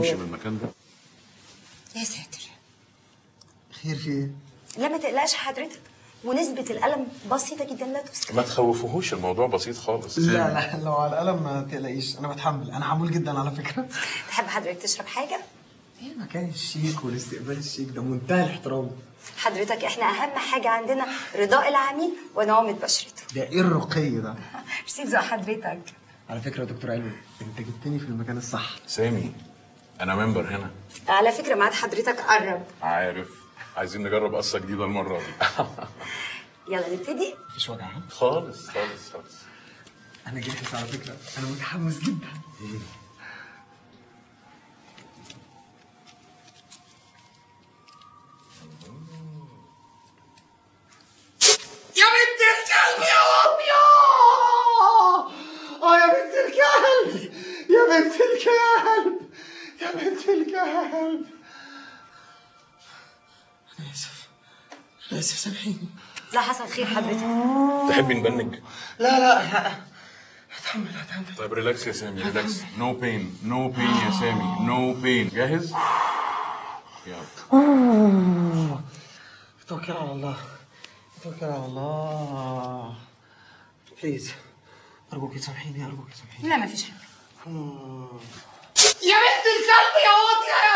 نمشي من المكان ده يا ساتر خير في ايه؟ لا ما تقلقش حضرتك ونسبة الألم بسيطة جدا لا تذكر ما تخوفوهوش الموضوع بسيط خالص لا لا لو على القلم ما تقلقيش انا بتحمل انا حمول جدا على فكره تحب حضرتك تشرب حاجة؟ ايه المكان الشيك والاستقبال الشيك ده منتهى الاحترام حضرتك احنا أهم حاجة عندنا رضاء العميل ونعومة بشرته ده ايه الرقي ده ميرسي ذوق حضرتك على فكره يا دكتور علوي انت جبتني في المكان الصح سامي انا ممبر هنا على فكرة ميعاد حضرتك قرب عارف عايزين نجرب قصه جديده المره دي يلا نبتدي مفيش وجع ها؟ خالص خالص خالص انا جاهز على فكره انا متحمس جدا يا بنت الكلب يا ربيا اه يا بنت الكلب يا بنت الكلب يا بنت الكلب انا اسف انا اسف سامحيني لا حصل خير حضرتك تحبي نبنج لا لا لا هتحمل هتحمل طيب ريلاكس يا سامي ريلاكس نو بين نو بين يا سامي نو بين جاهز يلا توكل على الله توكل على الله بليز ارجوك سامحيني ارجوك سامحيني لا ما فيش حاجة يا بنت الكلب يا واطية يا